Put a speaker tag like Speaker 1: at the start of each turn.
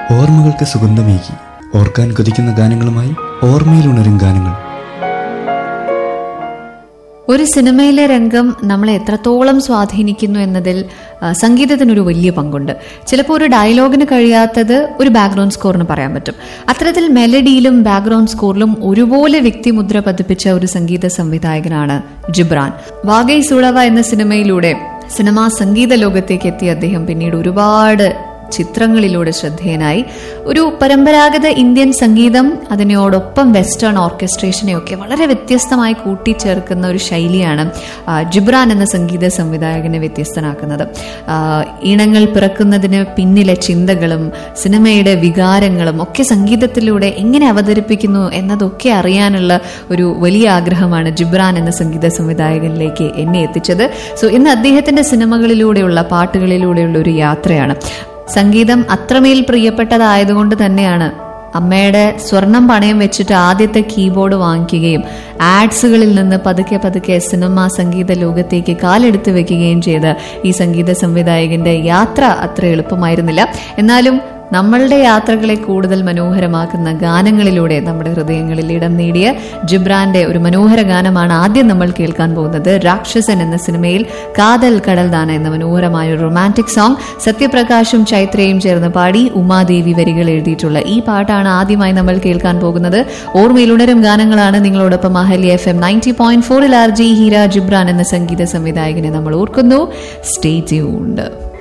Speaker 1: ഓർമ്മകൾക്ക് സുഗന്ധമേകി ഓർക്കാൻ കൊതിക്കുന്ന ഗാനങ്ങളുമായി ഓർമ്മയിലുണരും ഗാനങ്ങൾ
Speaker 2: ഒരു സിനിമയിലെ രംഗം നമ്മളെ എത്രത്തോളം സ്വാധീനിക്കുന്നു എന്നതിൽ ആ, സംഗീതത്തിനൊരു വലിയ പങ്കുണ്ട് ചിലപ്പോൾ ഒരു ഡയലോഗിന് കഴിയാത്തത് ഒരു ബാക്ക്ഗ്രൗണ്ട് സ്കോറിന് പറയാൻ പറ്റും അത്തരത്തിൽ മെലഡിയിലും ബാക്ക്ഗ്രൗണ്ട് സ്കോറിലും ഒരുപോലെ വ്യക്തിമുദ്ര പതിപ്പിച്ച ഒരു സംഗീത സംവിധായകനാണ് ജിബ്രാൻ വാഗൈ സുളവ എന്ന സിനിമയിലൂടെ സിനിമാ സംഗീത ലോകത്തേക്ക് എത്തിയ അദ്ദേഹം പിന്നീട് ഒരുപാട് ചിത്രങ്ങളിലൂടെ ശ്രദ്ധേയനായി ഒരു പരമ്പരാഗത ഇന്ത്യൻ സംഗീതം അതിനോടൊപ്പം വെസ്റ്റേൺ ഓർക്കസ്ട്രേഷനെയൊക്കെ വളരെ വ്യത്യസ്തമായി കൂട്ടിച്ചേർക്കുന്ന ഒരു ശൈലിയാണ് ആ, ജിബ്രാൻ എന്ന സംഗീത സംവിധായകനെ വ്യത്യസ്തനാക്കുന്നത് ആ, ഈണങ്ങൾ പിറക്കുന്നതിന് പിന്നിലെ ചിന്തകളും സിനിമയുടെ വികാരങ്ങളും ഒക്കെ സംഗീതത്തിലൂടെ എങ്ങനെ അവതരിപ്പിക്കുന്നു എന്നതൊക്കെ അറിയാനുള്ള ഒരു വലിയ ആഗ്രഹമാണ് ജിബ്രാൻ എന്ന സംഗീത സംവിധായകനിലേക്ക് എന്നെ എത്തിച്ചത് സോ ഇന്ന് അദ്ദേഹത്തിന്റെ സിനിമകളിലൂടെയുള്ള പാട്ടുകളിലൂടെയുള്ള ഒരു യാത്രയാണ് സംഗീതം അത്രമേൽ പ്രിയപ്പെട്ടതായതുകൊണ്ട് തന്നെയാണ് അമ്മയുടെ സ്വർണം പണയം വെച്ചിട്ട് ആദ്യത്തെ കീബോർഡ് വാങ്ങിക്കുകയും ആഡ്സുകളിൽ നിന്ന് പതുക്കെ പതുക്കെ സിനിമ സംഗീത ലോകത്തേക്ക് കാലെടുത്ത് വെക്കുകയും ചെയ്ത ഈ സംഗീത സംവിധായകന്റെ യാത്ര അത്ര എളുപ്പമായിരുന്നില്ല എന്നാലും നമ്മളുടെ യാത്രകളെ കൂടുതൽ മനോഹരമാക്കുന്ന ഗാനങ്ങളിലൂടെ നമ്മുടെ ഹൃദയങ്ങളിൽ ഇടം നേടിയ ജിബ്രാന്റെ ഒരു മനോഹര ഗാനമാണ് ആദ്യം നമ്മൾ കേൾക്കാൻ പോകുന്നത് രാക്ഷസൻ എന്ന സിനിമയിൽ കാതൽ കടൽദാന എന്ന മനോഹരമായ ഒരു റൊമാൻറ്റിക് സോങ് സത്യപ്രകാശും ചൈത്രയും ചേർന്ന് പാടി ഉമാദേവി വരികൾ എഴുതിയിട്ടുള്ള ഈ പാട്ടാണ് ആദ്യമായി നമ്മൾ കേൾക്കാൻ പോകുന്നത് ഓർമ്മയിൽ ഉണരും ഗാനങ്ങളാണ് നിങ്ങളോടൊപ്പം Ahali F M ninety point ഫോറിൽ ആർ ജി ഹീര ജിബ്രാൻ എന്ന സംഗീത സംവിധായകനെ നമ്മൾ ഓർക്കുന്നു സ്റ്റേ ട്യൂൺഡ്